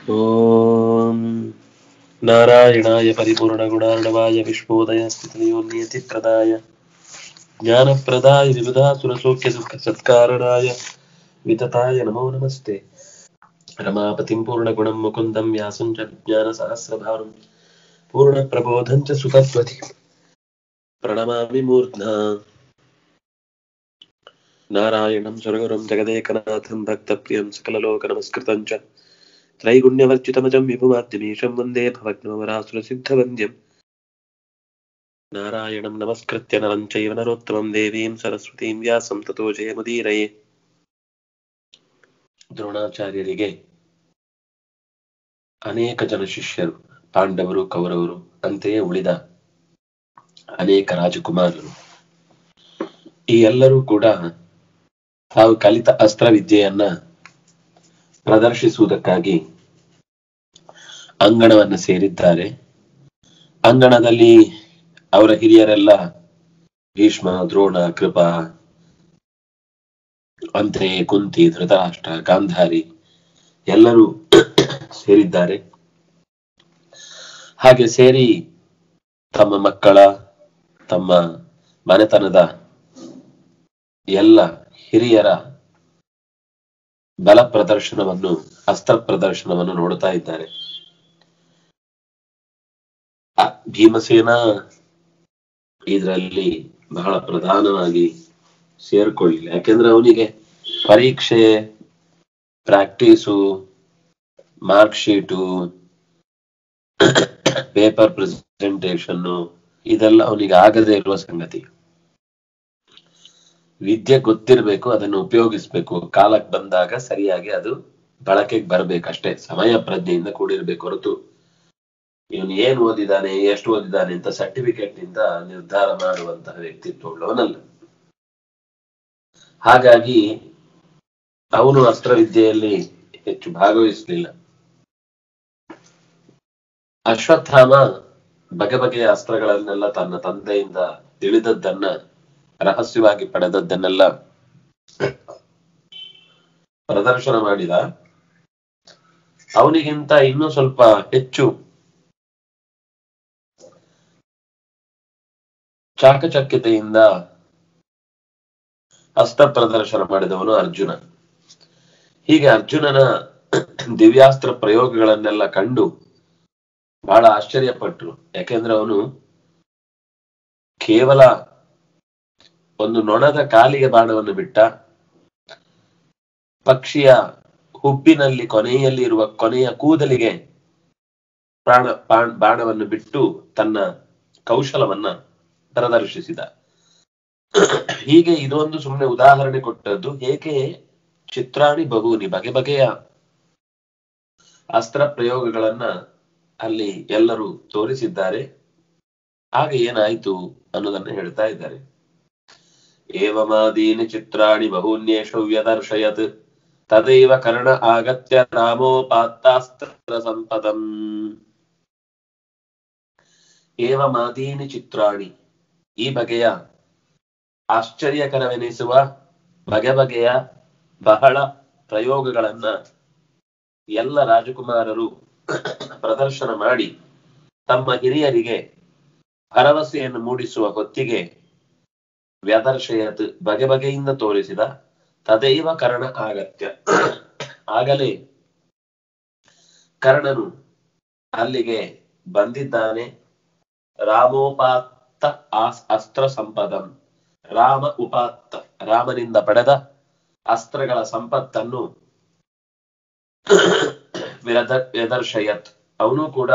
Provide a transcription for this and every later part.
ॐ नारायणाय परिपूर्णगुणार्णवाय विश्वोदयस्थितियोन्नियतिप्रदाय ज्ञानप्रदाय विबुधासुरसौख्यदुःखसत्कारणाय वितताय नमो नमस्ते रमापतिं पूर्णगुणं मुकुन्दं व्यासं च विज्ञानसहस्रभारं पूर्णप्रबोधं च सुतत्वति प्रणमामि मूर्ध्ना नारायणं सुरगुरुं जगदेकनाथं भक्तप्रियं सकललोकनमस्कृतं च त्रैगुण्यवर्जितमजं विभुमाद्यमीशं वन्दे भवग्नवरासुरसिद्धवन्द्यम् नारायणं नमस्कृत्य नरं चैव नरोत्तमं देवीं सरस्वतीं व्यासं ततो जयमुदीरये ದ್ರೋಣಾಚಾರ್ಯರಿಗೆ ಅನೇಕ ಜನ ಶಿಷ್ಯರು ಪಾಂಡವರು ಕೌರವರು ಅಂತೆಯೇ ಉಳಿದ ಅನೇಕ ರಾಜಕುಮಾರರು ಈ ಎಲ್ಲರೂ ಕೂಡ ತಾವು ಕಲಿತ ಅಸ್ತ್ರವಿದ್ಯೆಯನ್ನ ಪ್ರದರ್ಶಿಸುವುದಕ್ಕಾಗಿ ಅಂಗಣವನ್ನ ಸೇರಿದ್ದಾರೆ ಅಂಗಣದಲ್ಲಿ ಅವರ ಹಿರಿಯರೆಲ್ಲ ಭೀಷ್ಮ ದ್ರೋಣ ಕೃಪಾ ಅಂತೆಯೇ ಕುಂತಿ ಧೃತರಾಷ್ಟ್ರ ಗಾಂಧಾರಿ ಎಲ್ಲರೂ ಸೇರಿದ್ದಾರೆ ಹಾಗೆ ಸೇರಿ ತಮ್ಮ ಮಕ್ಕಳ ತಮ್ಮ ಮನೆತನದ ಎಲ್ಲ ಹಿರಿಯರ ಬಲ ಪ್ರದರ್ಶನವನ್ನು ಅಸ್ತ್ರ ಪ್ರದರ್ಶನವನ್ನು ನೋಡ್ತಾ ಇದ್ದಾರೆ ಆ ಭೀಮಸೇನ ಇದರಲ್ಲಿ ಬಹಳ ಪ್ರಧಾನವಾಗಿ ಸೇರ್ಕೊಳ್ಳಿಲ್ಲ ಯಾಕೆಂದ್ರೆ ಅವನಿಗೆ ಪರೀಕ್ಷೆ practice mark sheet paper presentation ಇದೆಲ್ಲ ಅವನಿಗೆ ಆಗದೇ ಇರುವ ಸಂಗತಿ ವಿದ್ಯೆ ಗೊತ್ತಿರಬೇಕು ಅದನ್ನು ಉಪಯೋಗಿಸ್ಬೇಕು ಕಾಲಕ್ಕೆ ಬಂದಾಗ ಸರಿಯಾಗಿ ಅದು ಬಳಕೆಗೆ ಬರ್ಬೇಕಷ್ಟೇ ಸಮಯ ಪ್ರಜ್ಞೆಯಿಂದ ಕೂಡಿರ್ಬೇಕು ಹೊರತು ಇವನು ಏನ್ ಓದಿದಾನೆ ಎಷ್ಟು ಓದಿದಾನೆ ಅಂತ ಸರ್ಟಿಫಿಕೇಟ್ ನಿಂದ ನಿರ್ಧಾರ ಮಾಡುವಂತಹ ವ್ಯಕ್ತಿತ್ವ ಉಳ್ಳವನಲ್ಲ ಹಾಗಾಗಿ ಅವನು ಅಸ್ತ್ರವಿದ್ಯೆಯಲ್ಲಿ ಹೆಚ್ಚು ಭಾಗವಹಿಸಲಿಲ್ಲ ಅಶ್ವತ್ಥಾಮ ಬಗೆ ಬಗೆಯ ಅಸ್ತ್ರಗಳನ್ನೆಲ್ಲ ತನ್ನ ತಂದೆಯಿಂದ ತಿಳಿದದ್ದನ್ನ ರಹಸ್ಯವಾಗಿ ಪಡೆದದ್ದನ್ನೆಲ್ಲ ಪ್ರದರ್ಶನ ಮಾಡಿದ ಅವನಿಗಿಂತ ಇನ್ನೂ ಸ್ವಲ್ಪ ಹೆಚ್ಚು ಚಾಕಚಕ್ಯತೆಯಿಂದ ಅಸ್ತ್ರ ಪ್ರದರ್ಶನ ಮಾಡಿದವನು ಅರ್ಜುನ ಹೀಗೆ ಅರ್ಜುನನ ದಿವ್ಯಾಸ್ತ್ರ ಪ್ರಯೋಗಗಳನ್ನೆಲ್ಲ ಕಂಡು ಬಹಳ ಆಶ್ಚರ್ಯಪಟ್ರು ಯಾಕೆಂದ್ರೆ ಅವನು ಕೇವಲ ಒಂದು ನೊಣದ ಕಾಲಿಗೆ ಬಾಣವನ್ನು ಬಿಟ್ಟ ಪಕ್ಷಿಯ ಹುಬ್ಬಿನಲ್ಲಿ ಕೊನೆಯಲ್ಲಿ ಇರುವ ಕೊನೆಯ ಕೂದಲಿಗೆ ಪ್ರಾಣ ಬಾಣ್- ಬಾಣವನ್ನು ಬಿಟ್ಟು ತನ್ನ ಕೌಶಲವನ್ನ ಪ್ರದರ್ಶಿಸಿದ ಹೀಗೆ ಇದೊಂದು ಸುಮ್ಮನೆ ಉದಾಹರಣೆ ಕೊಟ್ಟದ್ದು ಹೇಗೆ ಚಿತ್ರಾಣಿ ಬಹುನಿ ಬಗೆ ಬಗೆಯ ಅಸ್ತ್ರ ಪ್ರಯೋಗಗಳನ್ನ ಅಲ್ಲಿ ಎಲ್ಲರೂ ತೋರಿಸಿದ್ದಾರೆ ಆಗ ಏನಾಯ್ತು ಅನ್ನೋದನ್ನ ಹೇಳ್ತಾ ಇದ್ದಾರೆ ಏವಮಾದೀನಿ ಚಿತ್ರಾಣಿ ಬಹೂನ್ಯೇಷು ವ್ಯದರ್ಶಯತ್ ತದೈವ ಕರ್ಣ ಆಗತ್ಯ ರಾಮೋಪಾತ್ತಾಸ್ತ್ರ ಸಂಪದಂ ಏವಮಾದೀನಿ ಚಿತ್ರಾಣಿ ಈ ಬಗೆಯ ಆಶ್ಚರ್ಯಕರವೆನಿಸುವ ಬಗೆ ಬಗೆಯ ಬಹಳ ಪ್ರಯೋಗಗಳನ್ನ ಎಲ್ಲ ರಾಜಕುಮಾರರು ಪ್ರದರ್ಶನ ಮಾಡಿ ತಮ್ಮ ಹಿರಿಯರಿಗೆ ಭರವಸೆಯನ್ನು ಮೂಡಿಸುವ ಹೊತ್ತಿಗೆ ವ್ಯದರ್ಶಯತ್ ಬಗೆ ಬಗೆಯಿಂದ ತೋರಿಸಿದ ತದೈವ ಕರ್ಣ ಆಗತ್ಯ ಆಗಲೇ ಕರ್ಣನು ಅಲ್ಲಿಗೆ ಬಂದಿದ್ದಾನೆ ರಾಮೋಪಾತ್ತ ಆಸ್- ಅಸ್ತ್ರ ಸಂಪದಂ ರಾಮ ಉಪಾತ್ತ ರಾಮನಿಂದ ಪಡೆದ ಅಸ್ತ್ರಗಳ ಸಂಪತ್ತನ್ನು ವಿರದ ವ್ಯದರ್ಶಯತ್ ಅವನು ಕೂಡ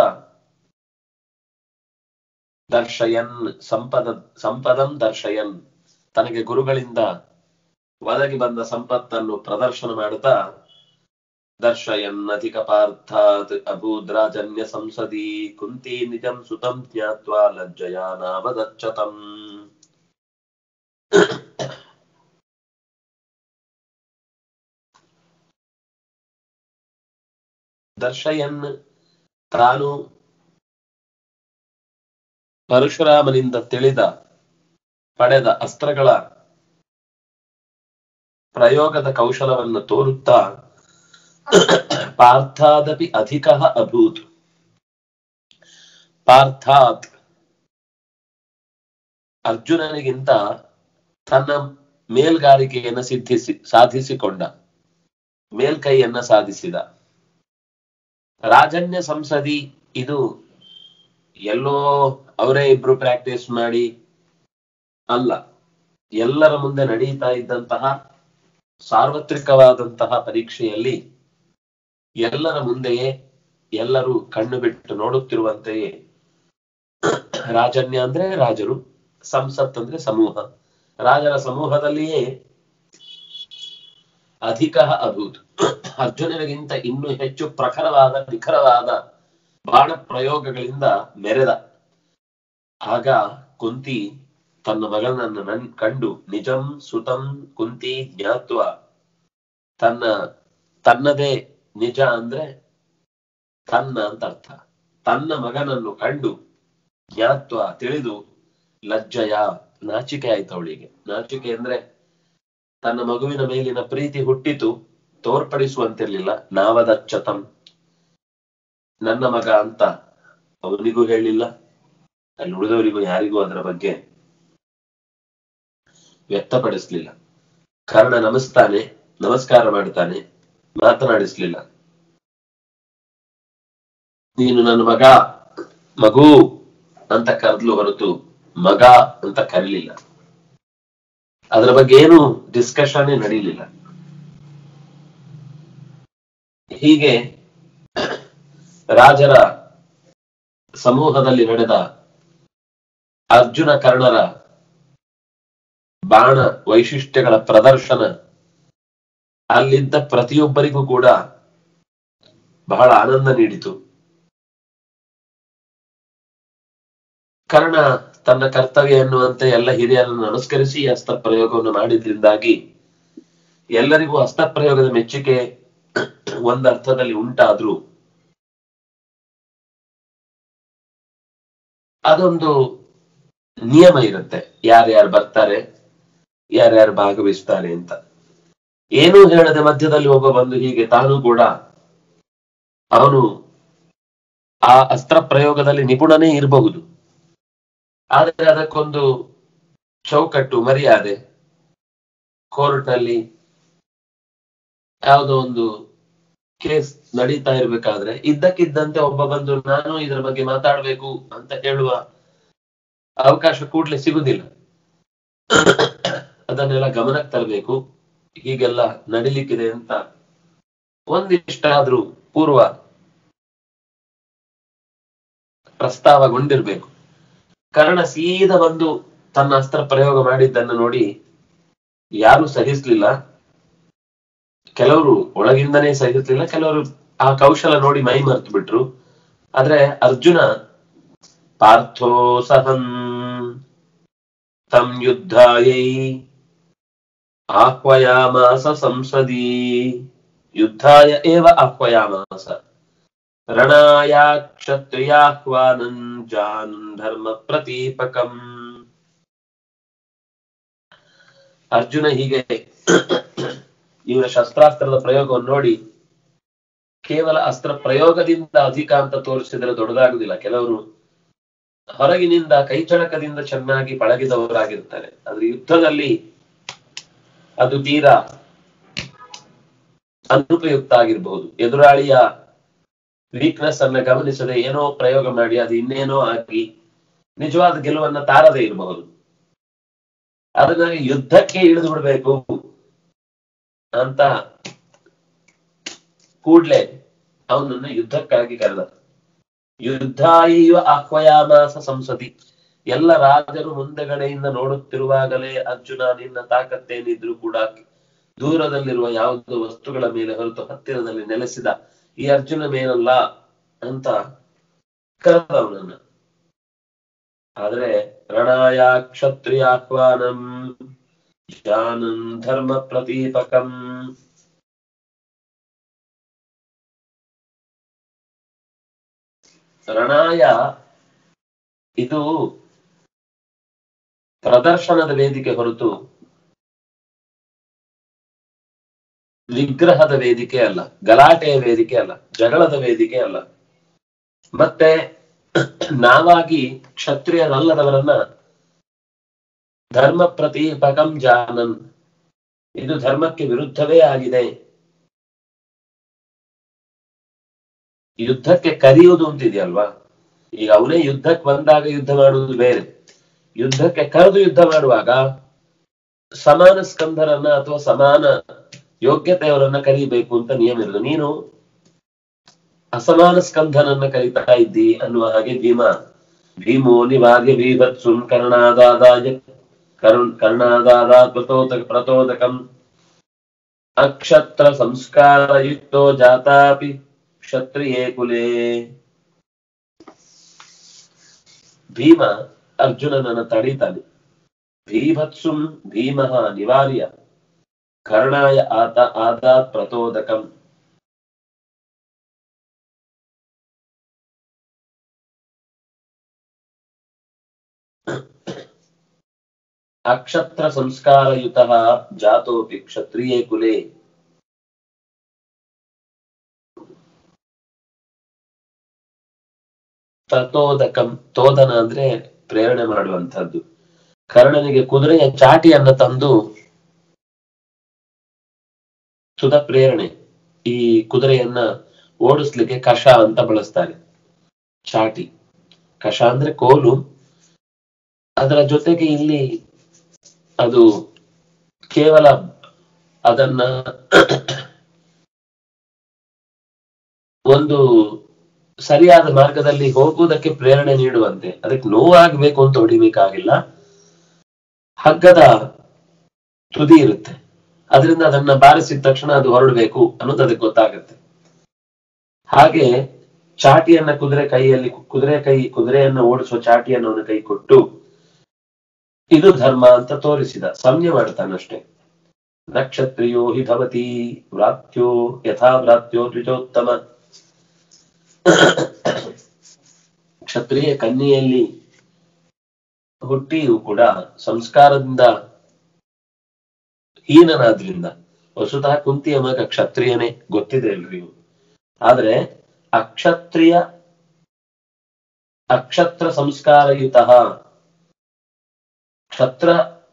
ದರ್ಶಯನ್ ಸಂಪದ ಸಂಪದಂ ದರ್ಶಯನ್ ತನಗೆ ಗುರುಗಳಿಂದ ಒದಗಿ ಬಂದ ಸಂಪತ್ತನ್ನು ಪ್ರದರ್ಶನ ಮಾಡುತ್ತಾ ದರ್ಶಯನ್ ಅಧಿಕ ಪಾರ್ಥಾತ್ ಅಭೂದ್ರಾಜನ್ಯ ಸಂಸದಿ ಕುಂತಿ ನಿಜಂ ಸುತಂ ಜ್ಞಾತ್ವಾ ಲಜ್ಜಯ ನಾವದಚ್ಚತಂ ದರ್ಶಯನ್ ತಾನು ಪರಶುರಾಮನಿಂದ ತಿಳಿದ ಪಡೆದ ಅಸ್ತ್ರಗಳ ಪ್ರಯೋಗದ ಕೌಶಲವನ್ನು ತೋರುತ್ತಾ ಪಾರ್ಥಾದಪಿ ಅಧಿಕ ಅಭೂತ್ ಪಾರ್ಥಾತ್ ಅರ್ಜುನನಿಗಿಂತ ತನ್ನ ಮೇಲ್ಗಾರಿಕೆಯನ್ನು ಸಿದ್ಧಿಸಿ ಸಾಧಿಸಿಕೊಂಡ ಮೇಲ್ಕೈಯನ್ನ ಸಾಧಿಸಿದ ರಾಜನ್ಯ ಸಂಸದಿ ಇದು ಎಲ್ಲೋ ಅವರೇ ಇಬ್ರು ಪ್ರಾಕ್ಟೀಸ್ ಮಾಡಿ ಅಲ್ಲ ಎಲ್ಲರ ಮುಂದೆ ನಡೀತಾ ಇದ್ದಂತಹ ಸಾರ್ವತ್ರಿಕವಾದಂತಹ ಪರೀಕ್ಷೆಯಲ್ಲಿ ಎಲ್ಲರ ಮುಂದೆಯೇ ಎಲ್ಲರೂ ಕಣ್ಣು ಬಿಟ್ಟು ನೋಡುತ್ತಿರುವಂತೆಯೇ ರಾಜನ್ಯ ಅಂದ್ರೆ ರಾಜರು ಸಂಸತ್ ಅಂದ್ರೆ ಸಮೂಹ ರಾಜರ ಸಮೂಹದಲ್ಲಿಯೇ ಅಧಿಕ ಅಭೂತ್ ಅರ್ಜುನನಿಗಿಂತ ಇನ್ನೂ ಹೆಚ್ಚು ಪ್ರಖರವಾದ ನಿಖರವಾದ ಬಾಣ ಪ್ರಯೋಗಗಳಿಂದ ಮೆರೆದ ಆಗ ಕುಂತಿ ತನ್ನ ಮಗನನ್ನು ನನ್ ಕಂಡು ನಿಜಂ ಸುತಂ ಕುಂತಿ ಜ್ಞಾತ್ವ ತನ್ನ ತನ್ನದೇ ನಿಜ ಅಂದ್ರೆ ತನ್ನ ಅಂತ ಅರ್ಥ ತನ್ನ ಮಗನನ್ನು ಕಂಡು ಜ್ಞಾತ್ವ ತಿಳಿದು ಲಜ್ಜಯ ನಾಚಿಕೆ ಆಯ್ತು ಅವಳಿಗೆ ನಾಚಿಕೆ ಅಂದ್ರೆ ತನ್ನ ಮಗುವಿನ ಮೇಲಿನ ಪ್ರೀತಿ ಹುಟ್ಟಿತು ತೋರ್ಪಡಿಸುವಂತಿರ್ಲಿಲ್ಲ ನಾವದಚ್ಚತಂ ನನ್ನ ಮಗ ಅಂತ ಅವನಿಗೂ ಹೇಳಿಲ್ಲ ಅಲ್ಲಿ ಉಳಿದವರಿಗೂ ಯಾರಿಗೂ ಅದರ ಬಗ್ಗೆ ವ್ಯಕ್ತಪಡಿಸ್ಲಿಲ್ಲ ಕರ್ಣ ನಮಿಸ್ತಾನೆ ನಮಸ್ಕಾರ ಮಾಡ್ತಾನೆ ಮಾತನಾಡಿಸ್ಲಿಲ್ಲ ನೀನು ನನ್ನ ಮಗ ಮಗು ಅಂತ ಕರೆದ್ಲು ಹೊರತು ಮಗ ಅಂತ ಕರೀಲಿಲ್ಲ ಅದರ ಬಗ್ಗೆ ಏನು ಡಿಸ್ಕಷನ್ ನಡೀಲಿಲ್ಲ ಹೀಗೆ ರಾಜರ ಸಮೂಹದಲ್ಲಿ ನಡೆದ ಅರ್ಜುನ ಕರ್ಣರ ಬಾಣ ವೈಶಿಷ್ಟ್ಯಗಳ ಪ್ರದರ್ಶನ ಅಲ್ಲಿದ್ದ ಪ್ರತಿಯೊಬ್ಬರಿಗೂ ಕೂಡ ಬಹಳ ಆನಂದ ನೀಡಿತು ಕರ್ಣ ತನ್ನ ಕರ್ತವ್ಯ ಎನ್ನುವಂತೆ ಎಲ್ಲ ಹಿರಿಯರನ್ನು ನಮಸ್ಕರಿಸಿ ಹಸ್ತ ಪ್ರಯೋಗವನ್ನು ಮಾಡಿದ್ರಿಂದಾಗಿ ಎಲ್ಲರಿಗೂ ಹಸ್ತ ಪ್ರಯೋಗದ ಮೆಚ್ಚುಗೆ ಒಂದರ್ಥದಲ್ಲಿ ಉಂಟಾದ್ರೂ ಅದೊಂದು ನಿಯಮ ಇರುತ್ತೆ ಯಾರ್ಯಾರು ಬರ್ತಾರೆ ಯಾರ್ಯಾರು ಭಾಗವಹಿಸ್ತಾರೆ ಅಂತ ಏನೂ ಹೇಳದೆ ಮಧ್ಯದಲ್ಲಿ ಒಬ್ಬ ಬಂದು ಹೀಗೆ ತಾನು ಕೂಡ ಅವನು ಆ ಅಸ್ತ್ರ ಪ್ರಯೋಗದಲ್ಲಿ ನಿಪುಣನೇ ಇರಬಹುದು ಆದರೆ ಅದಕ್ಕೊಂದು ಚೌಕಟ್ಟು ಮರ್ಯಾದೆ ಕೋರ್ಟ್ ನಲ್ಲಿ ಯಾವುದೋ ಒಂದು ಕೇಸ್ ನಡೀತಾ ಇರ್ಬೇಕಾದ್ರೆ ಇದ್ದಕ್ಕಿದ್ದಂತೆ ಒಬ್ಬ ಬಂದು ನಾನು ಇದರ ಬಗ್ಗೆ ಮಾತಾಡ್ಬೇಕು ಅಂತ ಹೇಳುವ ಅವಕಾಶ ಕೂಡ್ಲೆ ಸಿಗುದಿಲ್ಲ ಅದನ್ನೆಲ್ಲ ಗಮನಕ್ಕೆ ತರಬೇಕು ಹೀಗೆಲ್ಲ ನಡಿಲಿಕ್ಕಿದೆ ಅಂತ ಒಂದಿಷ್ಟಾದ್ರೂ ಪೂರ್ವ ಪ್ರಸ್ತಾವಗೊಂಡಿರ್ಬೇಕು ಕರ್ಣ ಸೀದಾ ಬಂದು ತನ್ನ ಅಸ್ತ್ರ ಪ್ರಯೋಗ ಮಾಡಿದ್ದನ್ನು ನೋಡಿ ಯಾರು ಸಹಿಸ್ಲಿಲ್ಲ ಕೆಲವರು ಒಳಗಿಂದನೇ ಸಹಿಸ್ಲಿಲ್ಲ ಕೆಲವರು ಆ ಕೌಶಲ ನೋಡಿ ಮೈ ಮರೆತು ಬಿಟ್ರು ಆದ್ರೆ ಅರ್ಜುನ ಪಾರ್ಥೋ ಸಹನ್ ತಂ ಯುದ್ಧಾಯೈ ಆಹ್ವಯಾಮಾಸ ಸಂಸದಿ ಯುದ್ಧಾಯ ಏವ ಆಹ್ವಯಾಮಾಸ ರಣಾಯ ಕ್ಷತ್ರಿಯಾಹ್ವಾನಂ ಜಾನ್ ಧರ್ಮ ಪ್ರತೀಪಕಂ ಅರ್ಜುನ ಹೀಗೆ ಇವರ ಶಸ್ತ್ರಾಸ್ತ್ರದ ಪ್ರಯೋಗವನ್ನು ನೋಡಿ ಕೇವಲ ಅಸ್ತ್ರ ಪ್ರಯೋಗದಿಂದ ಅಧಿಕ ಅಂತ ತೋರಿಸಿದರೆ ದೊಡ್ಡದಾಗುದಿಲ್ಲ ಕೆಲವರು ಹೊರಗಿನಿಂದ ಕೈಚಳಕದಿಂದ ಚೆನ್ನಾಗಿ ಪಳಗಿದವರಾಗಿರ್ತಾರೆ ಆದ್ರೆ ಯುದ್ಧದಲ್ಲಿ ಅದು ತೀರಾ ಅನುಪಯುಕ್ತ ಆಗಿರಬಹುದು ಎದುರಾಳಿಯ ವೀಕ್ನೆಸ್ ಅನ್ನ ಗಮನಿಸದೆ ಏನೋ ಪ್ರಯೋಗ ಮಾಡಿ ಅದು ಇನ್ನೇನೋ ಆಗಿ ನಿಜವಾದ ಗೆಲುವನ್ನ ತಾರದೇ ಇರಬಹುದು ಅದನ್ನ ಯುದ್ಧಕ್ಕೆ ಇಳಿದು ಬಿಡ್ಬೇಕು ಅಂತ ಕೂಡ್ಲೆ ಅವನನ್ನು ಯುದ್ಧಕ್ಕಾಗಿ ಕರೆದ ಯುದ್ಧಾಯಿವ ಆಹ್ವಯಾಮಾಸ ಸಂಸತಿ ಎಲ್ಲ ರಾಜರು ಮುಂದೆಗಡೆಯಿಂದ ನೋಡುತ್ತಿರುವಾಗಲೇ ಅರ್ಜುನ ನಿನ್ನ ತಾಕತ್ತೇನಿದ್ರು ಕೂಡ ದೂರದಲ್ಲಿರುವ ಯಾವುದೋ ವಸ್ತುಗಳ ಮೇಲೆ ಹೊರತು ಹತ್ತಿರದಲ್ಲಿ ನೆಲೆಸಿದ ಈ ಅರ್ಜುನ ಮೇನಲ್ಲ ಅಂತ ಕರೆದ ಅವನನ್ನ ಆದ್ರೆ ರಣಾಯ ಕ್ಷತ್ರಿಯಾಹ್ವಾನಂ ಜಾನಂ ಧರ್ಮ ಪ್ರತೀಪಕಂ ರಣಾಯ ಇದು ಪ್ರದರ್ಶನದ ವೇದಿಕೆ ಹೊರತು ವಿಗ್ರಹದ ವೇದಿಕೆ ಅಲ್ಲ ಗಲಾಟೆಯ ವೇದಿಕೆ ಅಲ್ಲ ಜಗಳದ ವೇದಿಕೆ ಅಲ್ಲ ಮತ್ತೆ ನಾವಾಗಿ ಕ್ಷತ್ರಿಯರಲ್ಲದವರನ್ನ ಧರ್ಮ ಪ್ರತೀಪಕಂ ಜಾನನ್ ಇದು ಧರ್ಮಕ್ಕೆ ವಿರುದ್ಧವೇ ಆಗಿದೆ ಯುದ್ಧಕ್ಕೆ ಕರೆಯುವುದು ಅಂತಿದೆಯಲ್ವಾ ಈಗ ಅವನೇ ಯುದ್ಧಕ್ಕೆ ಬಂದಾಗ ಯುದ್ಧ ಮಾಡುವುದು ಬೇರೆ ಯುದ್ಧಕ್ಕೆ ಕರೆದು ಯುದ್ಧ ಮಾಡುವಾಗ ಸಮಾನ ಸ್ಕಂಧರನ್ನ ಅಥವಾ ಸಮಾನ ಯೋಗ್ಯತೆಯವರನ್ನ ಕರೀಬೇಕು ಅಂತ ನಿಯಮ ಇರೋದು ನೀನು ಅಸಮಾನ ಸ್ಕಂಧನನ್ನ ಕರೀತಾ ಇದ್ದಿ ಅನ್ನುವ ಹಾಗೆ ಭೀಮ ಭೀಮೋ ನಿವಾರ್ಯ ಭೀಭತ್ಸುನ್ ಕರ್ಣಾದಾದಾಯ ಕರ್ಣ ಕರ್ಣಾದಾದಾತ್ ಪ್ರತೋದಕ ಪ್ರತೋದಕಂ ಅಕ್ಷತ್ರ ಸಂಸ್ಕಾರಯುಕ್ತೋ ಜಾತಾಪಿ ಕ್ಷತ್ರಿಯೇ ಕುಲೇ ಭೀಮ ಅರ್ಜುನನನ್ನ ತಡೀತಾನೆ ಭೀಭತ್ಸುಂ ಭೀಮಃ ನಿವಾರ್ಯ ಕರ್ಣಾಯ ಆತ ಆದಾತ್ ಪ್ರತೋದಕಂ ಅಕ್ಷತ್ರ ಸಂಸ್ಕಾರಯುತಃ ಜಾತೋಪಿ ಕ್ಷತ್ರಿಯೇ ಕುಲೇ ಪ್ರತೋದಕಂ ತೋದನ ಅಂದ್ರೆ ಪ್ರೇರಣೆ ಮಾಡುವಂತಹದ್ದು ಕರ್ಣನಿಗೆ ಕುದುರೆಯ ಚಾಟಿಯನ್ನ ತಂದು ಸುಧ ಪ್ರೇರಣೆ ಈ ಕುದುರೆಯನ್ನ ಓಡಿಸ್ಲಿಕ್ಕೆ ಕಷ ಅಂತ ಬಳಸ್ತಾರೆ ಚಾಟಿ ಕಷ ಅಂದ್ರೆ ಕೋಲು ಅದರ ಜೊತೆಗೆ ಇಲ್ಲಿ ಅದು ಕೇವಲ ಅದನ್ನ ಒಂದು ಸರಿಯಾದ ಮಾರ್ಗದಲ್ಲಿ ಹೋಗುವುದಕ್ಕೆ ಪ್ರೇರಣೆ ನೀಡುವಂತೆ ಅದಕ್ಕೆ ನೋವಾಗಬೇಕು ಅಂತ ಹೊಡಿಬೇಕಾಗಿಲ್ಲ ಹಗ್ಗದ ತುದಿ ಇರುತ್ತೆ ಅದರಿಂದ ಅದನ್ನ ಬಾರಿಸಿದ ತಕ್ಷಣ ಅದು ಹೊರಡಬೇಕು ಅನ್ನೋದು ಅದಕ್ಕೆ ಗೊತ್ತಾಗುತ್ತೆ ಹಾಗೆ ಚಾಟಿಯನ್ನ ಕುದುರೆ ಕೈಯಲ್ಲಿ ಕುದುರೆ ಕೈ ಕುದುರೆಯನ್ನ ಓಡಿಸುವ ಚಾಟಿಯನ್ನು ಅವನ ಕೈ ಕೊಟ್ಟು ಇದು ಧರ್ಮ ಅಂತ ತೋರಿಸಿದ ಸಂಜ್ಞೆ ಮಾಡ್ತಾನಷ್ಟೇ ನಕ್ಷತ್ರಿಯೋ ಹಿ ಭವತಿ ವ್ರಾತ್ಯೋ ಯಥಾ ವ್ರಾತ್ಯೋ ದ್ವಿಜೋತ್ತಮ ಕ್ಷತ್ರಿಯ ಕನ್ಯೆಯಲ್ಲಿ ಹುಟ್ಟಿಯೂ ಕೂಡ ಸಂಸ್ಕಾರದಿಂದ ಹೀನನಾದ್ರಿಂದ ವಸುತಃ ಕುಂತಿಯ ಮಗ ಕ್ಷತ್ರಿಯನೇ ಗೊತ್ತಿದೆ ಎಲ್ರಿಗೂ ಆದ್ರೆ ಅಕ್ಷತ್ರಿಯ ಅಕ್ಷತ್ರ ಸಂಸ್ಕಾರಯುತ ಕ್ಷತ್ರ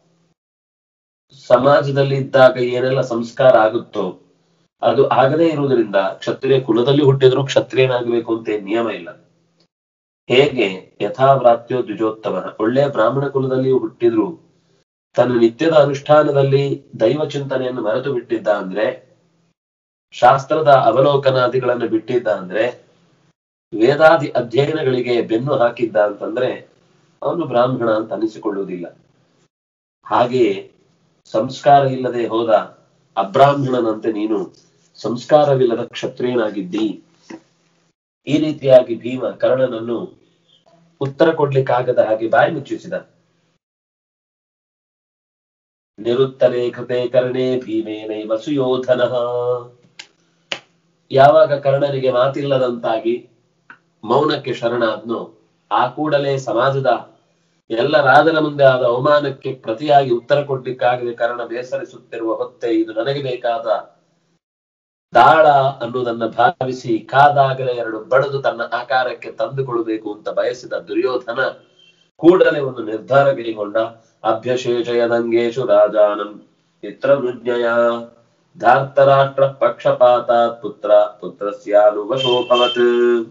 ಸಮಾಜದಲ್ಲಿ ಇದ್ದಾಗ ಏನೆಲ್ಲ ಸಂಸ್ಕಾರ ಆಗುತ್ತೋ ಅದು ಆಗದೇ ಇರುವುದರಿಂದ ಕ್ಷತ್ರಿಯ ಕುಲದಲ್ಲಿ ಹುಟ್ಟಿದ್ರು ಕ್ಷತ್ರಿಯನಾಗಬೇಕು ಅಂತ ಏನ್ ನಿಯಮ ಇಲ್ಲ ಹೇಗೆ ಯಥಾವ್ರಾತ್ಯೋ ದ್ವಿಜೋತ್ತಮ ಒಳ್ಳೆಯ ಬ್ರಾಹ್ಮಣ ಕುಲದಲ್ಲಿ ಹುಟ್ಟಿದ್ರು ತನ್ನ ನಿತ್ಯದ ಅನುಷ್ಠಾನದಲ್ಲಿ ದೈವ ಚಿಂತನೆಯನ್ನು ಮರೆತು ಬಿಟ್ಟಿದ್ದ ಅಂದ್ರೆ ಶಾಸ್ತ್ರದ ಅವಲೋಕನಾದಿಗಳನ್ನು ಬಿಟ್ಟಿದ್ದ ಅಂದ್ರೆ ವೇದಾದಿ ಅಧ್ಯಯನಗಳಿಗೆ ಬೆನ್ನು ಹಾಕಿದ್ದ ಅಂತಂದ್ರೆ ಅವನು ಬ್ರಾಹ್ಮಣ ಅಂತ ಅನಿಸಿಕೊಳ್ಳುವುದಿಲ್ಲ ಹಾಗೆಯೇ ಸಂಸ್ಕಾರ ಇಲ್ಲದೆ ಹೋದ ಅಬ್ರಾಹ್ಮಣನಂತೆ ನೀನು ಸಂಸ್ಕಾರವಿಲ್ಲದ ಕ್ಷತ್ರಿಯನಾಗಿದ್ದಿ ಈ ರೀತಿಯಾಗಿ ಭೀಮ ಕರ್ಣನನ್ನು ಉತ್ತರ ಕೊಡ್ಲಿಕ್ಕಾಗದ ಹಾಗೆ ಬಾಯಿ ಮುಚ್ಚಿಸಿದ ನಿರುತ್ತರೇ ಕೃತೆ ಕರ್ಣೇ ಭೀಮೇನೈವ ಸುಯೋಧನ ಯಾವಾಗ ಕರ್ಣನಿಗೆ ಮಾತಿಲ್ಲದಂತಾಗಿ ಮೌನಕ್ಕೆ ಶರಣಾದ್ನೋ ಆ ಕೂಡಲೇ ಸಮಾಜದ ಎಲ್ಲ ರಾಜನ ಮುಂದೆ ಆದ ಅವಮಾನಕ್ಕೆ ಪ್ರತಿಯಾಗಿ ಉತ್ತರ ಕೊಡ್ಲಿಕ್ಕಾಗದೆ ಕರ್ಣ ಬೇಸರಿಸುತ್ತಿರುವ ಹೊತ್ತೆ ಇದು ನನಗೆ ಬೇಕಾದ ದಾಳ ಅನ್ನುವುದನ್ನ ಭಾವಿಸಿ ಕಾದಾಗಲೇ ಎರಡು ಬಡದು ತನ್ನ ಆಕಾರಕ್ಕೆ ತಂದುಕೊಳ್ಬೇಕು ಅಂತ ಬಯಸಿದ ದುರ್ಯೋಧನ ಕೂಡಲೇ ಒಂದು ನಿರ್ಧಾರ ಕೈಗೊಂಡ ಅಭ್ಯಶೇಷಯದಂಗೇಶು ರಾಜಾನಂ ಮಿತ್ರವೃಜ್ಞಯ ಧಾರ್ತರಾಷ್ಟ್ರ ಪಕ್ಷಪಾತಾತ್ ಪುತ್ರ ಪುತ್ರಸ್ಯಾನುವಶೋಭವತ್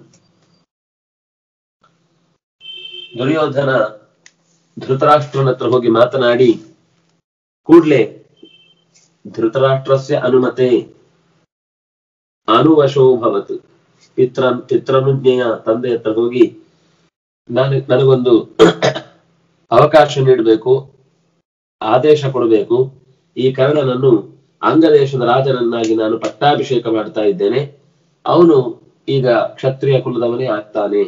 ದುರ್ಯೋಧನ ಧೃತರಾಷ್ಟ್ರನ ಹತ್ರ ಹೋಗಿ ಮಾತನಾಡಿ ಕೂಡ್ಲೆ ಧೃತರಾಷ್ಟ್ರಸ್ಯ ಅನುಮತೆ ಅನುವಶೋಭವತ್ ಪಿತ್ರ ಪಿತ್ರನುಜ್ಞೆಯ ತಂದೆ ಹತ್ರ ಹೋಗಿ ನಾನು ನನಗೊಂದು ಅವಕಾಶ ನೀಡಬೇಕು ಆದೇಶ ಕೊಡಬೇಕು ಈ ಕರ್ಣನನ್ನು ಅಂಗದೇಶದ ರಾಜನನ್ನಾಗಿ ನಾನು ಪಟ್ಟಾಭಿಷೇಕ ಮಾಡ್ತಾ ಇದ್ದೇನೆ ಅವನು ಈಗ ಕ್ಷತ್ರಿಯ ಕುಲದವನೇ ಆಗ್ತಾನೆ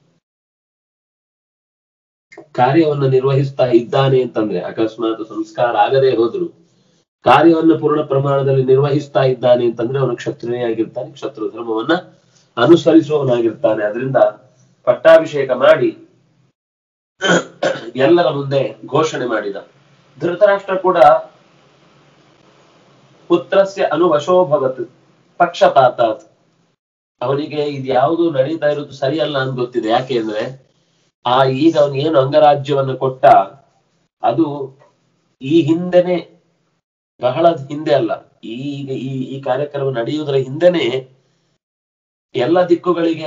ಕಾರ್ಯವನ್ನು ನಿರ್ವಹಿಸ್ತಾ ಇದ್ದಾನೆ ಅಂತಂದ್ರೆ ಅಕಸ್ಮಾತ್ ಸಂಸ್ಕಾರ ಆಗದೆ ಹೋದ್ರು ಕಾರ್ಯವನ್ನು ಪೂರ್ಣ ಪ್ರಮಾಣದಲ್ಲಿ ನಿರ್ವಹಿಸ್ತಾ ಇದ್ದಾನೆ ಅಂತಂದ್ರೆ ಅವನು ಕ್ಷತ್ರಿಯನಾಗಿರ್ತಾನೆ ಕ್ಷತ್ರು ಧರ್ಮವನ್ನ ಅನುಸರಿಸುವವನಾಗಿರ್ತಾನೆ ಅದರಿಂದ ಪಟ್ಟಾಭಿಷೇಕ ಮಾಡಿ ಎಲ್ಲರ ಮುಂದೆ ಘೋಷಣೆ ಮಾಡಿದ ಧೃತರಾಷ್ಟ್ರ ಕೂಡ ಪುತ್ರಸ್ಯ ಅನುವಶೋ ಭವತ್ ಪಕ್ಷಪಾತಾತ್ ಅವನಿಗೆ ಇದು ಯಾವುದು ನಡೀತಾ ಇರೋದು ಸರಿಯಲ್ಲ ಅಂತ ಗೊತ್ತಿದೆ ಯಾಕೆ ಅಂದ್ರೆ ಆ ಈಗ ಅವನು ಏನು ಅಂಗರಾಜ್ಯವನ್ನು ಕೊಟ್ಟ ಅದು ಈ ಹಿಂದೆನೆ ಬಹಳ ಹಿಂದೆ ಅಲ್ಲ ಈಗ ಈ ಈ ಕಾರ್ಯಕ್ರಮ ನಡೆಯುವುದರ ಹಿಂದೆನೆ ಎಲ್ಲ ದಿಕ್ಕುಗಳಿಗೆ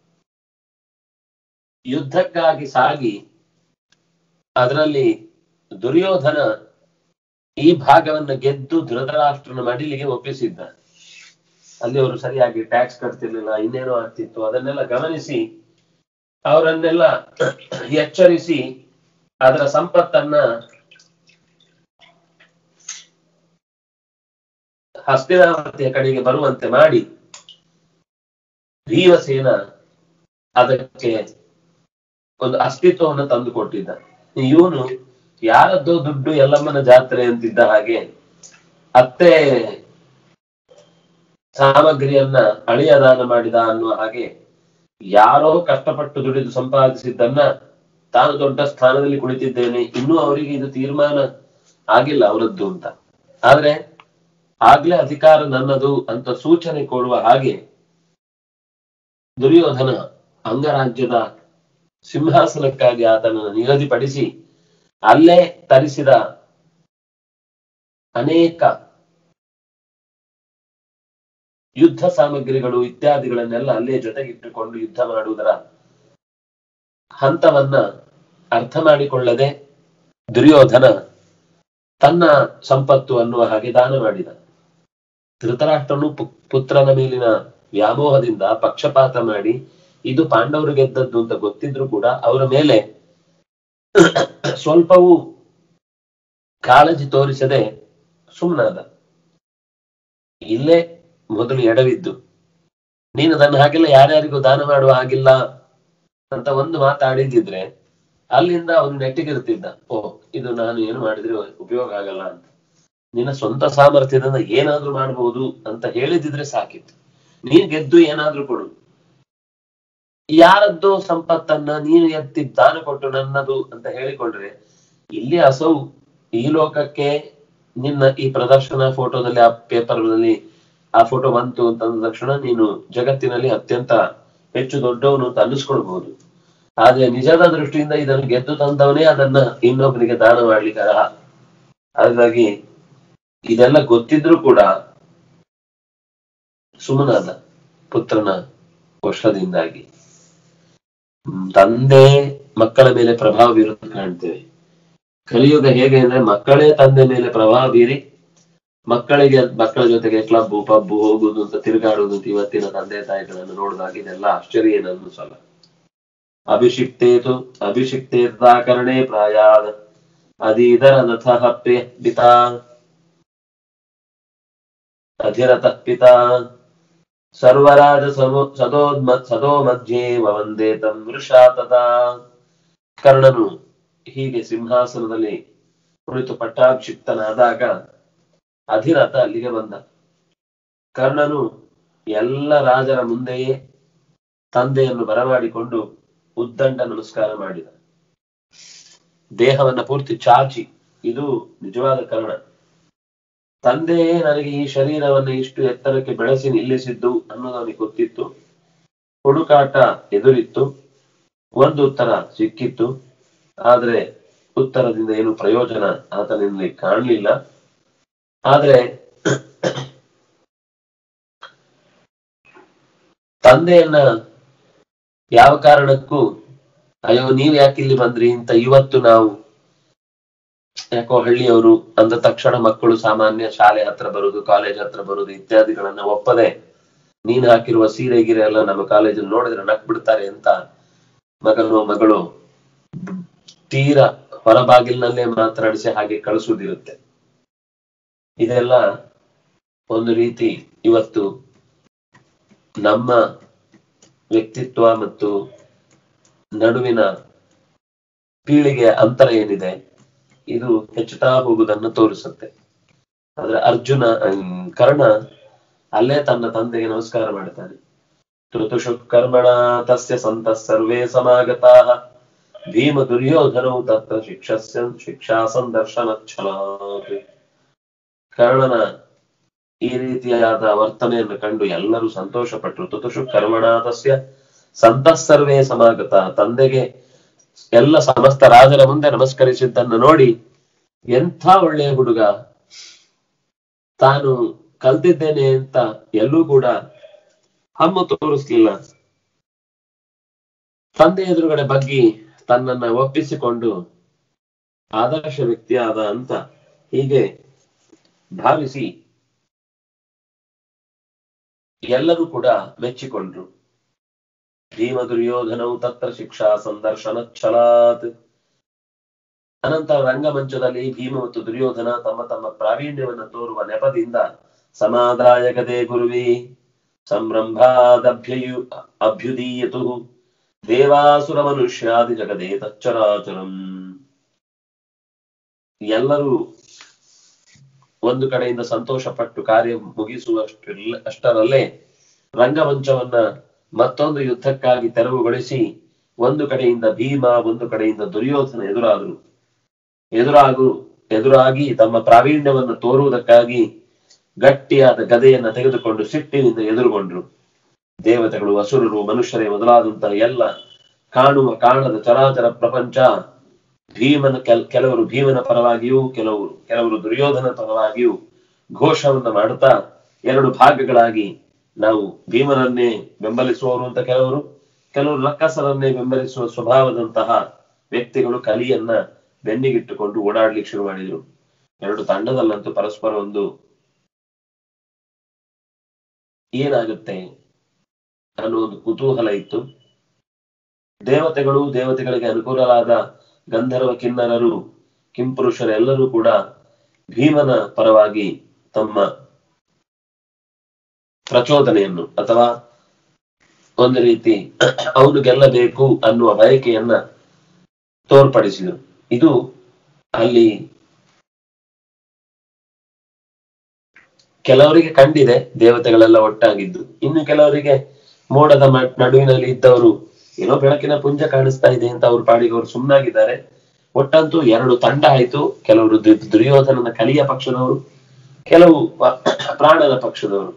ಯುದ್ಧಕ್ಕಾಗಿ ಸಾಗಿ ಅದರಲ್ಲಿ ದುರ್ಯೋಧನ ಈ ಭಾಗವನ್ನು ಗೆದ್ದು ಧೃತರಾಷ್ಟ್ರನ ಮಡಿಲಿಗೆ ಒಪ್ಪಿಸಿದ್ದ ಅಲ್ಲಿ ಅವರು ಸರಿಯಾಗಿ ಟ್ಯಾಕ್ಸ್ ಕಟ್ತಿರ್ಲಿಲ್ಲ ಇನ್ನೇನೋ ಆಗ್ತಿತ್ತು ಅದನ್ನೆಲ್ಲ ಗಮನಿಸಿ ಅವರನ್ನೆಲ್ಲ ಎಚ್ಚರಿಸಿ ಅದರ ಸಂಪತ್ತನ್ನ ಹಸ್ತಿನಾವತಿಯ ಕಡೆಗೆ ಬರುವಂತೆ ಮಾಡಿ ಭೀಮಸೇನ ಅದಕ್ಕೆ ಒಂದು ಅಸ್ತಿತ್ವವನ್ನು ತಂದು ಕೊಟ್ಟಿದ್ದ ಇವನು ಯಾರದ್ದೋ ದುಡ್ಡು ಎಲ್ಲಮ್ಮನ ಜಾತ್ರೆ ಅಂತಿದ್ದ ಹಾಗೆ ಅತ್ತೆ ಸಾಮಗ್ರಿಯನ್ನ ಅಳಿಯ ದಾನ ಮಾಡಿದ ಅನ್ನುವ ಹಾಗೆ ಯಾರೋ ಕಷ್ಟಪಟ್ಟು ದುಡಿದು ಸಂಪಾದಿಸಿದ್ದನ್ನ ತಾನು ದೊಡ್ಡ ಸ್ಥಾನದಲ್ಲಿ ಕುಳಿತಿದ್ದೇನೆ ಇನ್ನೂ ಅವರಿಗೆ ಇದು ತೀರ್ಮಾನ ಆಗಿಲ್ಲ ಅವರದ್ದು ಅಂತ ಆದ್ರೆ ಆಗ್ಲೇ ಅಧಿಕಾರ ನನ್ನದು ಅಂತ ಸೂಚನೆ ಕೊಡುವ ಹಾಗೆ ದುರ್ಯೋಧನ ಅಂಗರಾಜ್ಯದ ಸಿಂಹಾಸನಕ್ಕಾಗಿ ಆತನನ್ನು ನಿಗದಿಪಡಿಸಿ ಅಲ್ಲೇ ತರಿಸಿದ ಅನೇಕ ಯುದ್ಧ ಸಾಮಗ್ರಿಗಳು ಇತ್ಯಾದಿಗಳನ್ನೆಲ್ಲ ಅಲ್ಲೇ ಜೊತೆಗಿಟ್ಟುಕೊಂಡು ಯುದ್ಧ ಮಾಡುವುದರ ಹಂತವನ್ನ ಅರ್ಥ ಮಾಡಿಕೊಳ್ಳದೆ ದುರ್ಯೋಧನ ತನ್ನ ಸಂಪತ್ತು ಅನ್ನುವ ಹಾಗೆ ದಾನ ಮಾಡಿದ ಧೃತರಾಷ್ಟ್ರನು ಪು- ಪುತ್ರನ ಮೇಲಿನ ವ್ಯಾಮೋಹದಿಂದ ಪಕ್ಷಪಾತ ಮಾಡಿ ಇದು ಪಾಂಡವರು ಗೆದ್ದದ್ದು ಅಂತ ಗೊತ್ತಿದ್ರು ಕೂಡ ಅವರ ಮೇಲೆ ಸ್ವಲ್ಪವೂ ಕಾಳಜಿ ತೋರಿಸದೆ ಸುಮ್ಮನಾದ ಇಲ್ಲೇ ಮೊದಲು ಎಡವಿದ್ದು ನೀನು ಅದನ್ನ ಹಾಗೆಲ್ಲ ಯಾರ್ಯಾರಿಗೂ ದಾನ ಮಾಡುವ ಹಾಗಿಲ್ಲ ಅಂತ ಒಂದು ಮಾತಾಡಿದಿದ್ರೆ ಅಲ್ಲಿಂದ ಅವನು ನೆಟ್ಟಿಗಿರ್ತಿದ್ದ ಓ ಇದು ನಾನು ಏನು ಮಾಡಿದ್ರೆ ಉಪಯೋಗ ಆಗಲ್ಲ ಅಂತ ನಿನ್ನ ಸ್ವಂತ ಸಾಮರ್ಥ್ಯದಿಂದ ಏನಾದ್ರೂ ಮಾಡಬಹುದು ಅಂತ ಹೇಳಿದಿದ್ರೆ ಸಾಕಿತ್ತು ನೀನ್ ಗೆದ್ದು ಏನಾದ್ರೂ ಕೊಡು ಯಾರದ್ದೋ ಸಂಪತ್ತನ್ನ ನೀನು ಎತ್ತಿ ದಾನ ಕೊಟ್ಟು ನನ್ನದು ಅಂತ ಹೇಳಿಕೊಂಡ್ರೆ ಇಲ್ಲಿ ಅಸೌ ಈ ಲೋಕಕ್ಕೆ ನಿನ್ನ ಈ ಪ್ರದರ್ಶನ ಫೋಟೋದಲ್ಲಿ ಆ ಪೇಪರ್ ನಲ್ಲಿ ಆ ಫೋಟೋ ಬಂತು ಅಂತ ಅಂದ ತಕ್ಷಣ ನೀನು ಜಗತ್ತಿನಲ್ಲಿ ಅತ್ಯಂತ ಹೆಚ್ಚು ದೊಡ್ಡವನು ಅಂತ ಅನ್ನಿಸ್ಕೊಳ್ಬಹುದು ಆದ್ರೆ ನಿಜದ ದೃಷ್ಟಿಯಿಂದ ಇದನ್ನು ಗೆದ್ದು ತಂದವನೇ ಅದನ್ನ ಇನ್ನೊಬ್ಬನಿಗೆ ದಾನ ಮಾಡ್ಲಿಕ್ಕೆ ಅರ್ಹ ಹಾಗಾಗಿ ಇದೆಲ್ಲ ಗೊತ್ತಿದ್ರು ಕೂಡ ಸುಮ್ಮನಾದ ಪುತ್ರನ ವರ್ಷದಿಂದಾಗಿ ಹ್ಮ್, ತಂದೆ ಮಕ್ಕಳ ಮೇಲೆ ಪ್ರಭಾವ ಬೀರೋದು ಕಾಣ್ತೇವೆ ಕಲಿಯುಗ ಹೇಗೆ ಅಂದ್ರೆ ಮಕ್ಕಳೇ ತಂದೆ ಮೇಲೆ ಪ್ರಭಾವ ಬೀರಿ ಮಕ್ಕಳಿಗೆ ಮಕ್ಕಳ ಜೊತೆಗೆ ಕ್ಲಬ್ ಪಬ್ಬ್ ಹೋಗುದು ಅಂತ ತಿರುಗಾಡುವುದು ಅಂತ ಇವತ್ತಿನ ತಂದೆ ತಾಯಿಗಳನ್ನು ನೋಡಿದಾಗ ಇದೆಲ್ಲ ಆಶ್ಚರ್ಯ ಏನು ಅನ್ನಿಸಲ್ಲ ಅಭಿಷಿಕ್ತೇತು ಅಭಿಷಿಕ್ತೇತಾಕರಣೆ ಪ್ರಾಯಾದ ಅದೀದರ ನಥಃ ಪ್ರಿಯ ಪಿತಾ ಅಧಿರತಃ ಪಿತಾ ಸರ್ವರಾಜ ಸಮೋ ಸದೋದ್ಮ ಸದೋ ಮಧ್ಯೆ ವಂದೇ ತಂ ವೃಷಾ ತಥಾ ಕರ್ಣನು ಹೀಗೆ ಸಿಂಹಾಸನದಲ್ಲಿ ಕುಳಿತು ಪಟ್ಟಾಭಿಷಿಕ್ತನಾದಾಗ ಅಧಿರಥ ಅಲ್ಲಿಗೆ ಬಂದ ಕರ್ಣನು ಎಲ್ಲ ರಾಜರ ಮುಂದೆಯೇ ತಂದೆಯನ್ನು ಬರಮಾಡಿಕೊಂಡು ಉದ್ದಂಡ ನಮಸ್ಕಾರ ಮಾಡಿದ ದೇಹವನ್ನ ಪೂರ್ತಿ ಚಾಚಿ ಇದು ನಿಜವಾದ ಕರ್ಣ ತಂದೆಯೇ ನನಗೆ ಈ ಶರೀರವನ್ನು ಇಷ್ಟು ಎತ್ತರಕ್ಕೆ ಬೆಳೆಸಿ ನಿಲ್ಲಿಸಿದ್ದು ಅನ್ನೋದು ಅವನಿಗೆ ಗೊತ್ತಿತ್ತು ಹುಡುಕಾಟ ಎದುರಿತ್ತು ಒಂದು ಉತ್ತರ ಸಿಕ್ಕಿತ್ತು ಆದ್ರೆ ಉತ್ತರದಿಂದ ಏನು ಪ್ರಯೋಜನ ಆತನಲ್ಲಿ ಕಾಣಲಿಲ್ಲ ಆದ್ರೆ ತಂದೆಯನ್ನ ಯಾವ ಕಾರಣಕ್ಕೂ ಅಯ್ಯೋ ನೀವ್ ಯಾಕೆ ಇಲ್ಲಿ ಬಂದ್ರಿ ಅಂತ ಇವತ್ತು ನಾವು ಯಾಕೋ ಹಳ್ಳಿಯವರು ಅಂದ ತಕ್ಷಣ ಮಕ್ಕಳು ಸಾಮಾನ್ಯ ಶಾಲೆ ಹತ್ರ ಬರುದು ಕಾಲೇಜ್ ಹತ್ರ ಬರುದು ಇತ್ಯಾದಿಗಳನ್ನ ಒಪ್ಪದೆ ನೀನ್ ಹಾಕಿರುವ ಸೀರೆ ಗೀರೆ ಎಲ್ಲ ನಮ್ಮ ಕಾಲೇಜಲ್ಲಿ ನೋಡಿದ್ರೆ ನಕ್ ಬಿಡ್ತಾರೆ ಅಂತ ಮಗನು ಮಗಳು ತೀರ ಹೊರಬಾಗಿಲಿನಲ್ಲೇ ಮಾತನಾಡಿಸಿ ಹಾಗೆ ಕಳಿಸುವುದಿರುತ್ತೆ ಇದೆಲ್ಲ ಒಂದು ರೀತಿ ಇವತ್ತು ನಮ್ಮ ವ್ಯಕ್ತಿತ್ವ ಮತ್ತು ನಡುವಿನ ಪೀಳಿಗೆಯ ಅಂತರ ಏನಿದೆ ಇದು ಹೆಚ್ಚುತ್ತಾ ಹೋಗುವುದನ್ನು ತೋರಿಸುತ್ತೆ ಆದ್ರೆ ಅರ್ಜುನ ಹ್ಮ್, ಕರ್ಣ ಅಲ್ಲೇ ತನ್ನ ತಂದೆಗೆ ನಮಸ್ಕಾರ ಮಾಡ್ತಾನೆ ಋತುಷು ಕರ್ಮಣ ತಸ್ಯ ಸಂತ ಸರ್ವೇ ಸಮಾಗತಾ ಭೀಮ ದುರ್ಯೋಧನೌ ತತ್ರ ಶಿಕ್ಷಸ್ಯ ಶಿಕ್ಷಾ ಸಂದರ್ಶನ ಕರ್ಣನ ಈ ರೀತಿಯಾದ ವರ್ತನೆಯನ್ನು ಕಂಡು ಎಲ್ಲರೂ ಸಂತೋಷ ಪಟ್ಟರು ತುತುಷು ಕರ್ಮಣಾದಸ್ಯ ಸಂತಃ ಸರ್ವೇ ಸಮಾಗತ ತಂದೆಗೆ ಎಲ್ಲ ಸಮಸ್ತ ರಾಜರ ಮುಂದೆ ನಮಸ್ಕರಿಸಿದ್ದನ್ನು ನೋಡಿ ಎಂಥ ಒಳ್ಳೆಯ ಹುಡುಗ ತಾನು ಕಲ್ತಿದ್ದೇನೆ ಅಂತ ಎಲ್ಲೂ ಕೂಡ ಹಮ್ಮು ತೋರಿಸ್ಲಿಲ್ಲ ತಂದೆ ಎದುರುಗಡೆ ಬಗ್ಗಿ ತನ್ನನ್ನ ಒಪ್ಪಿಸಿಕೊಂಡು ಆದರ್ಶ ವ್ಯಕ್ತಿಯಾದ ಅಂತ ಹೀಗೆ ಭಾವಿಸಿ ಎಲ್ಲರೂ ಕೂಡ ಮೆಚ್ಚಿಕೊಂಡ್ರು ಭೀಮ ದುರ್ಯೋಧನವು ತತ್ರ ಶಿಕ್ಷಾ ಸಂದರ್ಶನ ಛಲಾತ್ ಅನಂತರ ರಂಗಮಂಚದಲ್ಲಿ ಭೀಮ ಮತ್ತು ದುರ್ಯೋಧನ ತಮ್ಮ ತಮ್ಮ ಪ್ರಾವೀಣ್ಯವನ್ನು ತೋರುವ ನೆಪದಿಂದ ಸಮಾದಾಯಕತೆ ಗುರುವಿ ಸಂರಂಭಾದಭ್ಯಯು ಅಭ್ಯುದೀಯತು ದೇವಾಸುರ ಮನುಷ್ಯಾದಿ ಜಗದೇ ತಚ್ಚರಾಚರಂ ಎಲ್ಲರೂ ಒಂದು ಕಡೆಯಿಂದ ಸಂತೋಷ ಪಟ್ಟು ಕಾರ್ಯ ಮುಗಿಸುವಷ್ಟು ಅಷ್ಟರಲ್ಲೇ ರಂಗಮಂಚವನ್ನ ಮತ್ತೊಂದು ಯುದ್ಧಕ್ಕಾಗಿ ತೆರವುಗೊಳಿಸಿ ಒಂದು ಕಡೆಯಿಂದ ಭೀಮ ಒಂದು ಕಡೆಯಿಂದ ದುರ್ಯೋಧನ ಎದುರಾದರು ಎದುರಾಗು ಎದುರಾಗಿ ತಮ್ಮ ಪ್ರಾವೀಣ್ಯವನ್ನು ತೋರುವುದಕ್ಕಾಗಿ ಗಟ್ಟಿಯಾದ ಗದೆಯನ್ನ ತೆಗೆದುಕೊಂಡು ಸಿಟ್ಟಿನಿಂದ ಎದುರುಗೊಂಡ್ರು ದೇವತೆಗಳು ಅಸುರರು ಮನುಷ್ಯರೇ ಮೊದಲಾದಂತಹ ಎಲ್ಲ ಕಾಣುವ ಕಾಣದ ಚರಾಚರ ಪ್ರಪಂಚ ಭೀಮನ ಕೆಲ್ ಕೆಲವರು ಭೀಮನ ಪರವಾಗಿಯೂ ಕೆಲವರು ಕೆಲವರು ದುರ್ಯೋಧನ ಪರವಾಗಿಯೂ ಘೋಷವನ್ನ ಮಾಡುತ್ತಾ ಎರಡು ಭಾಗಗಳಾಗಿ ನಾವು ಭೀಮನನ್ನೇ ಬೆಂಬಲಿಸುವವರು ಅಂತ ಕೆಲವರು ಕೆಲವರು ರಕ್ಕಸರನ್ನೇ ಬೆಂಬಲಿಸುವ ಸ್ವಭಾವದಂತಹ ವ್ಯಕ್ತಿಗಳು ಕಲಿಯನ್ನ ಬೆನ್ನಿಗಿಟ್ಟುಕೊಂಡು ಓಡಾಡ್ಲಿಕ್ಕೆ ಶುರು ಮಾಡಿದ್ರು ಎರಡು ತಂಡದಲ್ಲಂತೂ ಪರಸ್ಪರ ಒಂದು ಏನಾಗುತ್ತೆ ಅನ್ನೋ ಒಂದು ಕುತೂಹಲ ಇತ್ತು ದೇವತೆಗಳು ದೇವತೆಗಳಿಗೆ ಅನುಕೂಲವಾದ ಗಂಧರ್ವ ಕಿನ್ನರರು ಕಿಂಪುರುಷರೆಲ್ಲರೂ ಕೂಡ ಭೀಮನ ಪರವಾಗಿ ತಮ್ಮ ಪ್ರಚೋದನೆಯನ್ನು ಅಥವಾ ಒಂದು ರೀತಿ ಅವನು ಗೆಲ್ಲಬೇಕು ಅನ್ನುವ ಬಯಕೆಯನ್ನ ತೋರ್ಪಡಿಸಿದರು ಇದು ಅಲ್ಲಿ ಕೆಲವರಿಗೆ ಕಂಡಿದೆ ದೇವತೆಗಳೆಲ್ಲ ಒಟ್ಟಾಗಿದ್ದು ಇನ್ನು ಕೆಲವರಿಗೆ ಮೋಡದ ಮ- ನಡುವಿನಲ್ಲಿ ಇದ್ದವರು ಏನೋ ಬೆಳಕಿನ ಪುಂಜ ಕಾಣಿಸ್ತಾ ಇದೆ ಅಂತ ಅವ್ರ ಪಾಡಿಗೆ ಅವರು ಸುಮ್ಮನಾಗಿದ್ದಾರೆ ಒಟ್ಟಂತೂ ಎರಡು ತಂಡ ಆಯ್ತು ಕೆಲವರು ದು- ದುರ್ಯೋಧನನ ಕಲಿಯ ಪಕ್ಷದವರು ಕೆಲವು ಪ- ಪ್ರಾಣದ ಪಕ್ಷದವರು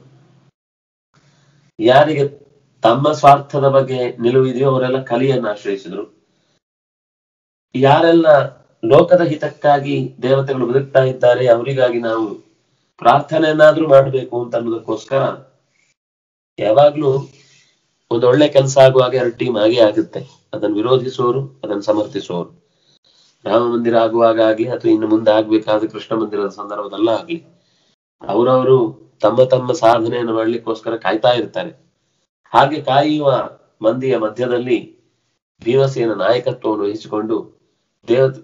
ಯಾರಿಗೆ ತಮ್ಮ ಸ್ವಾರ್ಥದ ಬಗ್ಗೆ ನಿಲುವಿದೆಯೋ ಅವರೆಲ್ಲ ಕಲಿಯನ್ನ ಆಶ್ರಯಿಸಿದ್ರು ಯಾರೆಲ್ಲ ಲೋಕದ ಹಿತಕ್ಕಾಗಿ ದೇವತೆಗಳು ಬದುಕ್ತಾ ಇದ್ದಾರೆ ಅವರಿಗಾಗಿ ನಾವು ಪ್ರಾರ್ಥನೆಯನ್ನಾದ್ರೂ ಮಾಡಬೇಕು ಅಂತ ಅನ್ನೋದಕ್ಕೋಸ್ಕರ ಯಾವಾಗ್ಲೂ ಒಂದು ಒಳ್ಳೆ ಕೆಲಸ ಆಗುವಾಗ ಎರಡು ಟೀಮ್ ಆಗೇ ಆಗುತ್ತೆ ಅದನ್ನು ವಿರೋಧಿಸುವವರು ಅದನ್ನು ಸಮರ್ಥಿಸುವವರು ರಾಮ ಮಂದಿರ ಆಗುವಾಗ ಆಗ್ಲಿ ಅಥವಾ ಇನ್ನು ಮುಂದೆ ಆಗ್ಬೇಕಾದ ಕೃಷ್ಣ ಮಂದಿರದ ಸಂದರ್ಭದಲ್ಲ ಆಗ್ಲಿ ಅವರವರು ತಮ್ಮ ತಮ್ಮ ಸಾಧನೆಯನ್ನು ಮಾಡ್ಲಿಕ್ಕೋಸ್ಕರ ಕಾಯ್ತಾ ಇರ್ತಾರೆ ಹಾಗೆ ಕಾಯುವ ಮಂದಿಯ ಮಧ್ಯದಲ್ಲಿ ಭೀಮಸೇನ ನಾಯಕತ್ವವನ್ನು ವಹಿಸಿಕೊಂಡು ದೇವತೆ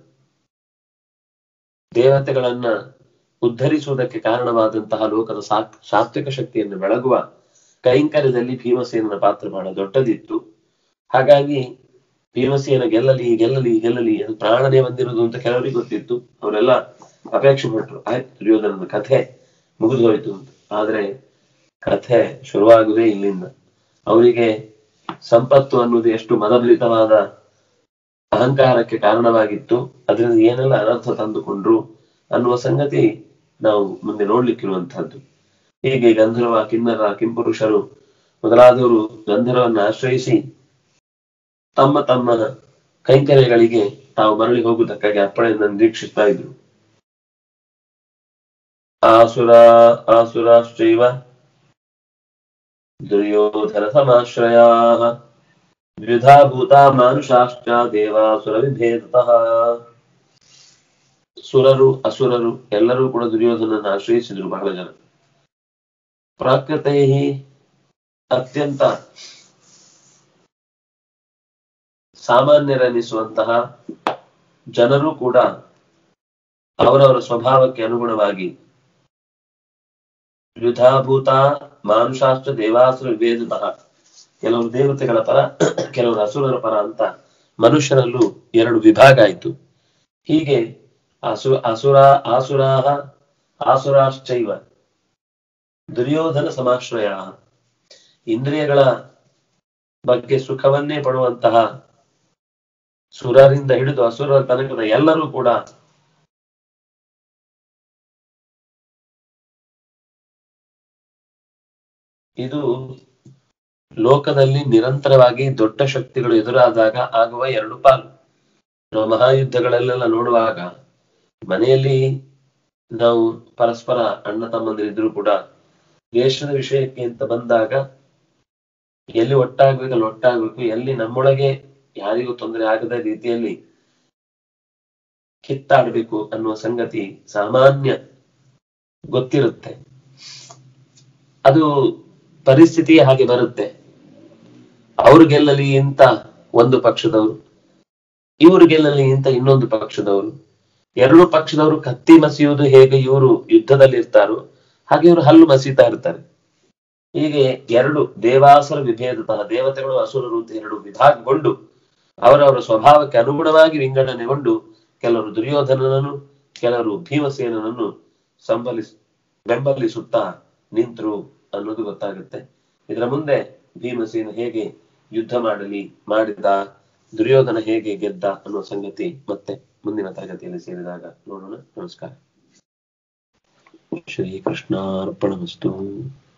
ದೇವತೆಗಳನ್ನ ಉದ್ಧರಿಸುವುದಕ್ಕೆ ಕಾರಣವಾದಂತಹ ಲೋಕದ ಸಾಕ್ ಸಾತ್ವಿಕ ಶಕ್ತಿಯನ್ನು ಬೆಳಗುವ ಕೈಂಕರ್ಯದಲ್ಲಿ ಭೀಮಸೇನನ ಪಾತ್ರ ಬಹಳ ದೊಡ್ಡದಿತ್ತು ಹಾಗಾಗಿ ಭೀಮಸೇನ ಗೆಲ್ಲಲಿ ಗೆಲ್ಲಲಿ ಗೆಲ್ಲಲಿ ಅದು ಪ್ರಾಣನೇ ಬಂದಿರುವುದು ಅಂತ ಕೆಲವರಿಗೆ ಗೊತ್ತಿತ್ತು ಅವರೆಲ್ಲ ಅಪೇಕ್ಷೆ ಪಟ್ರು ಆಯ್ತು ದುರ್ಯೋಧನನ ಕಥೆ ಮುಗಿದು ಹೋಯ್ತು ಅಂತ ಆದ್ರೆ ಕಥೆ ಶುರುವಾಗುದೇ ಇಲ್ಲಿಂದ ಅವರಿಗೆ ಸಂಪತ್ತು ಅನ್ನುವುದು ಎಷ್ಟು ಮದಭರಿತವಾದ ಅಹಂಕಾರಕ್ಕೆ ಕಾರಣವಾಗಿತ್ತು ಅದರಿಂದ ಏನೆಲ್ಲ ಅನರ್ಥ ತಂದುಕೊಂಡ್ರು ಅನ್ನುವ ಸಂಗತಿ ನಾವು ಮುಂದೆ ನೋಡ್ಲಿಕ್ಕಿರುವಂತಹದ್ದು ಹೀಗೆ ಗಂಧರ್ವ ಕಿನ್ನರ ಕಿಂಪುರುಷರು ಮೊದಲಾದವರು ಗಂಧರ್ವನ್ನ ಆಶ್ರಯಿಸಿ ತಮ್ಮ ತಮ್ಮ ಕೈಂಕರ್ಯಗಳಿಗೆ ತಾವು ಮರಳಿ ಹೋಗುವುದಕ್ಕಾಗಿ ಅಪ್ಪಣೆಯನ್ನು ನಿರೀಕ್ಷಿಸ್ತಾ ಇದ್ರು ಆಸುರ ಆಸುರಾಶ್ಚೈವ ದುರ್ಯೋಧನ ಸಮಾಶ್ರಯಾ ದ್ವಿಧಾ ಭೂತಾ ಮಾನುಷಾಶ್ಚ ದೇವಾಸುರ ವಿಭೇದತಃ ಸುರರು ಅಸುರರು ಎಲ್ಲರೂ ಕೂಡ ದುರ್ಯೋಧನನ್ನ ಆಶ್ರಯಿಸಿದ್ರು ಬಹಳ ಜನ ಪ್ರಾಕೃತೈ ಅತ್ಯಂತ ಸಾಮಾನ್ಯರೆನಿಸುವಂತಹ ಜನರು ಕೂಡ ಅವರವರ ಸ್ವಭಾವಕ್ಕೆ ಅನುಗುಣವಾಗಿ ಯುಧಾಭೂತ ಮಾನುಷಾಸ್ತ್ರ ದೇವಾಸುರ ವಿಭೇದತಃ ಕೆಲವರು ದೇವತೆಗಳ ಪರ ಕೆಲವರು ಅಸುರರ ಪರ ಅಂತ ಮನುಷ್ಯರಲ್ಲೂ ಎರಡು ವಿಭಾಗ ಆಯಿತು ಹೀಗೆ ಅಸು ಅಸುರ ಆಸುರಾಹ ಆಸುರಾಶ್ಚೈವ ದುರ್ಯೋಧನ ಸಮಾಶ್ರಯ ಇಂದ್ರಿಯಗಳ ಬಗ್ಗೆ ಸುಖವನ್ನೇ ಪಡುವಂತಹ ಸುರರಿಂದ ಹಿಡಿದು ಅಸುರರ ತನಕದ ಎಲ್ಲರೂ ಕೂಡ ಇದು ಲೋಕದಲ್ಲಿ ನಿರಂತರವಾಗಿ ದೊಡ್ಡ ಶಕ್ತಿಗಳು ಎದುರಾದಾಗ ಆಗುವ ಎರಡು ಪಾಲು ನಾವು ಮಹಾಯುದ್ಧಗಳಲ್ಲೆಲ್ಲ ನೋಡುವಾಗ ಮನೆಯಲ್ಲಿ ನಾವು ಪರಸ್ಪರ ಅಣ್ಣ ತಮ್ಮಂದಿರಿದ್ರು ಕೂಡ ದೇಶದ ವಿಷಯಕ್ಕೆ ಅಂತ ಬಂದಾಗ ಎಲ್ಲಿ ಒಟ್ಟಾಗ್ಬೇಕು ಅಲ್ಲಿ ಒಟ್ಟಾಗ್ಬೇಕು ಎಲ್ಲಿ ನಮ್ಮೊಳಗೆ ಯಾರಿಗೂ ತೊಂದರೆ ಆಗದ ರೀತಿಯಲ್ಲಿ ಕಿತ್ತಾಡ್ಬೇಕು ಅನ್ನುವ ಸಂಗತಿ ಸಾಮಾನ್ಯ ಗೊತ್ತಿರುತ್ತೆ ಅದು ಪರಿಸ್ಥಿತಿ ಹಾಗೆ ಬರುತ್ತೆ ಅವ್ರು ಗೆಲ್ಲಲಿ ಇಂತ ಒಂದು ಪಕ್ಷದವರು ಇವರು ಗೆಲ್ಲಲಿ ಇಂತ ಇನ್ನೊಂದು ಪಕ್ಷದವರು ಎರಡು ಪಕ್ಷದವರು ಕತ್ತಿ ಮಸಿಯುವುದು ಹೇಗೆ ಇವರು ಯುದ್ಧದಲ್ಲಿ ಇರ್ತಾರೋ ಹಾಗೆ ಇವರು ಹಲ್ಲು ಮಸೀತಾ ಇರ್ತಾರೆ ಹೀಗೆ ಎರಡು ದೇವಾಸುರ ವಿಭೇದತಃ ದೇವತೆಗಳು ಅಸುರರು ಅಂತ ಎರಡು ವಿಭಾಗಗೊಂಡು ಅವರವರ ಸ್ವಭಾವಕ್ಕೆ ಅನುಗುಣವಾಗಿ ವಿಂಗಡಣೆಗೊಂಡು ಕೆಲವರು ದುರ್ಯೋಧನನನ್ನು ಕೆಲವರು ಭೀಮಸೇನನನ್ನು ಸಂಬಲಿಸ್ ಬೆಂಬಲಿಸುತ್ತಾ ನಿಂತರು ಅನ್ನೋದು ಗೊತ್ತಾಗುತ್ತೆ ಇದರ ಮುಂದೆ ಭೀಮಸೇನ ಹೇಗೆ ಯುದ್ಧ ಮಾಡಲಿ ಮಾಡಿದ ದುರ್ಯೋಧನ ಹೇಗೆ ಗೆದ್ದ ಅನ್ನೋ ಸಂಗತಿ ಮತ್ತೆ ಮುಂದಿನ ತರಗತಿಯಲ್ಲಿ ಸೇರಿದಾಗ ನೋಡೋಣ ನಮಸ್ಕಾರ ಶ್ರೀಕೃಷ್ಣಾರ್ಪಣಮಸ್ತು